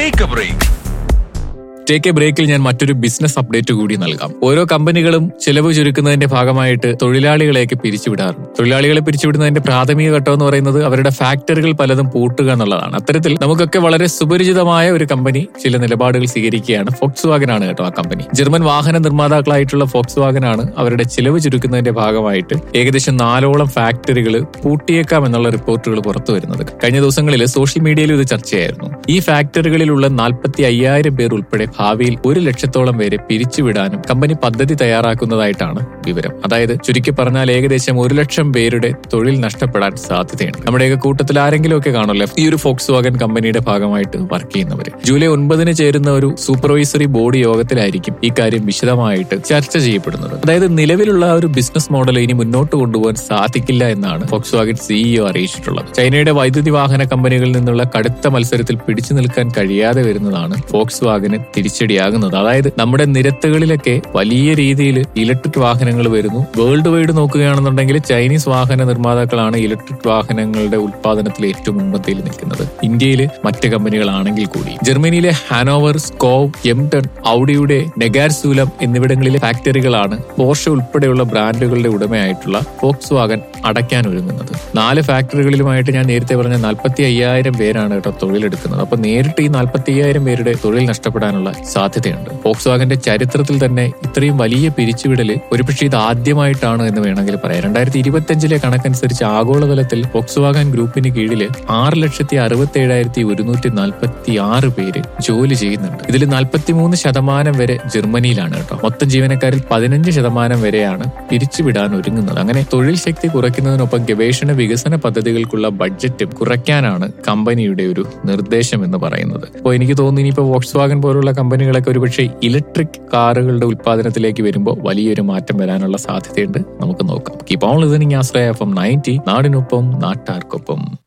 take a break take a ബ്രേക്കിൽ ഞാൻ മറ്റൊരു ബിസിനസ് അപ്ഡേറ്റ് കൂടി നൽകാം ഓരോ കമ്പനികളും ചെലവ് ചുരുക്കുന്നതിന്റെ ഭാഗമായിട്ട് തൊഴിലാളികളെയൊക്കെ പിരിച്ചുവിടാറുണ്ട് തൊഴിലാളികളെ പിരിച്ചുവിടുന്നതിന്റെ പ്രാഥമിക ഘട്ടം എന്ന് പറയുന്നത് അവരുടെ ഫാക്ടറികൾ പലതും പൂട്ടുക എന്നുള്ളതാണ് അത്തരത്തിൽ നമുക്കൊക്കെ വളരെ സുപരിചിതമായ ഒരു കമ്പനി ചില നിലപാടുകൾ സ്വീകരിക്കുകയാണ് ഫോക്സ് വാഗനാണ് കേട്ടോ ആ കമ്പനി ജർമ്മൻ വാഹന നിർമ്മാതാക്കളായിട്ടുള്ള ഫോക്സ് വാഗനാണ് അവരുടെ ചിലവ് ചുരുക്കുന്നതിന്റെ ഭാഗമായിട്ട് ഏകദേശം നാലോളം ഫാക്ടറികൾ പൂട്ടിയേക്കാം എന്നുള്ള റിപ്പോർട്ടുകൾ പുറത്തു വരുന്നത് കഴിഞ്ഞ ദിവസങ്ങളിൽ സോഷ്യൽ മീഡിയയിൽ ഇത് ചർച്ചയായിരുന്നു ഈ ഫാക്ടറികളിലുള്ള നാൽപ്പത്തി അയ്യായിരം പേർ ഉൾപ്പെടെ ഭാവിയിൽ ഒരു ലക്ഷത്തോളം പേരെ പിരിച്ചുവിടാനും കമ്പനി പദ്ധതി തയ്യാറാക്കുന്നതായിട്ടാണ് വിവരം അതായത് ചുരുക്കി പറഞ്ഞാൽ ഏകദേശം ഒരു ലക്ഷം പേരുടെ തൊഴിൽ നഷ്ടപ്പെടാൻ സാധ്യതയുണ്ട് നമ്മുടെയൊക്കെ കൂട്ടത്തിൽ ആരെങ്കിലും ഒക്കെ കാണുമല്ലോ ഈ ഒരു ഫോക്സ് വാഗൻ കമ്പനിയുടെ ഭാഗമായിട്ട് വർക്ക് ചെയ്യുന്നവർ ജൂലൈ ഒൻപതിന് ചേരുന്ന ഒരു സൂപ്പർവൈസറി ബോർഡ് യോഗത്തിലായിരിക്കും ഈ കാര്യം വിശദമായിട്ട് ചർച്ച ചെയ്യപ്പെടുന്നത് അതായത് നിലവിലുള്ള ആ ഒരു ബിസിനസ് മോഡൽ ഇനി മുന്നോട്ട് കൊണ്ടുപോകാൻ സാധിക്കില്ല എന്നാണ് ഫോക്സ് വാഗൻ സിഇഒ അറിയിച്ചിട്ടുള്ളത് ചൈനയുടെ വൈദ്യുതി വാഹന കമ്പനികളിൽ നിന്നുള്ള കടുത്ത മത്സരത്തിൽ പിടിച്ചു നിൽക്കാൻ കഴിയാതെ വരുന്നതാണ് ഫോക്സ് വാഗന് തിരിച്ചടിയാകുന്നത് അതായത് നമ്മുടെ നിരത്തുകളിലൊക്കെ വലിയ രീതിയിൽ ഇലക്ട്രിക് വാഹനങ്ങൾ വരുന്നു വേൾഡ് വൈഡ് നോക്കുകയാണെന്നുണ്ടെങ്കിൽ ചൈനീസ് വാഹന നിർമ്മാതാക്കളാണ് ഇലക്ട്രിക് വാഹനങ്ങളുടെ ഉൽപാദനത്തിൽ ഏറ്റവും മുൻപന്തിയിൽ നിൽക്കുന്നത് ഇന്ത്യയിൽ മറ്റ് കമ്പനികളാണെങ്കിൽ കൂടി ജർമ്മനിയിലെ ഹാനോവർ സ്കോവ് എംടൺ ഔഡിയുടെ നെഗാർസൂലം എന്നിവിടങ്ങളിലെ ഫാക്ടറികളാണ് പോർഷ ഉൾപ്പെടെയുള്ള ബ്രാൻഡുകളുടെ ഉടമയായിട്ടുള്ള ഫോക്സ് വാഗൻ അടയ്ക്കാൻ ഒരുങ്ങുന്നത് നാല് ഫാക്ടറികളിലുമായിട്ട് ഞാൻ നേരത്തെ പറഞ്ഞ നാൽപ്പത്തി അയ്യായിരം പേരാണ് കേട്ടോ തൊഴിലെടുക്കുന്നത് അപ്പൊ നേരിട്ട് ഈ നാൽപ്പത്തി അയ്യായിരം പേരുടെ തൊഴിൽ നഷ്ടപ്പെടാനുള്ള സാധ്യതയുണ്ട് ഫോക്സ് വാഗന്റെ ചരിത്രത്തിൽ തന്നെ ഇത്രയും വലിയ പിരിച്ചുവിടല് ഒരുപക്ഷെ ഇത് ആദ്യമായിട്ടാണ് എന്ന് വേണമെങ്കിൽ പറയാം രണ്ടായിരത്തി ഇരുപത്തിയഞ്ചിലെ കണക്കനുസരിച്ച് ആഗോളതലത്തിൽ ഫോക്സ് വാഗൻ ഗ്രൂപ്പിന് കീഴിൽ ആറ് ലക്ഷത്തി അറുപത്തി ഏഴായിരത്തി ഒരുന്നൂറ്റി നാൽപ്പത്തി ആറ് പേര് ജോലി ചെയ്യുന്നുണ്ട് ഇതിൽ നാൽപ്പത്തിമൂന്ന് ശതമാനം വരെ ജർമ്മനിയിലാണ് കേട്ടോ മൊത്തം ജീവനക്കാരിൽ പതിനഞ്ച് ശതമാനം വരെയാണ് പിരിച്ചുവിടാൻ ഒരുങ്ങുന്നത് അങ്ങനെ തൊഴിൽ ശക്തി കുറയ്ക്കുന്നതിനൊപ്പം ഗവേഷണ വികസന പദ്ധതികൾക്കുള്ള ബഡ്ജറ്റും കുറയ്ക്കാനാണ് കമ്പനിയുടെ ഒരു നിർദ്ദേശം എന്ന് പറയുന്നത് അപ്പോൾ എനിക്ക് തോന്നുന്നു ഇനിയിപ്പോൾ വോക്സ് വാഗൻ പോലുള്ള കമ്പനികളൊക്കെ ഒരുപക്ഷെ ഇലക്ട്രിക് കാറുകളുടെ ഉൽപ്പാദനത്തിലേക്ക് വരുമ്പോൾ വലിയൊരു മാറ്റം വരാനുള്ള സാധ്യതയുണ്ട് നമുക്ക് നോക്കാം keep on listening Asraya FM ninety നയൻറ്റി നാടിനൊപ്പം നാട്ടാർക്കൊപ്പം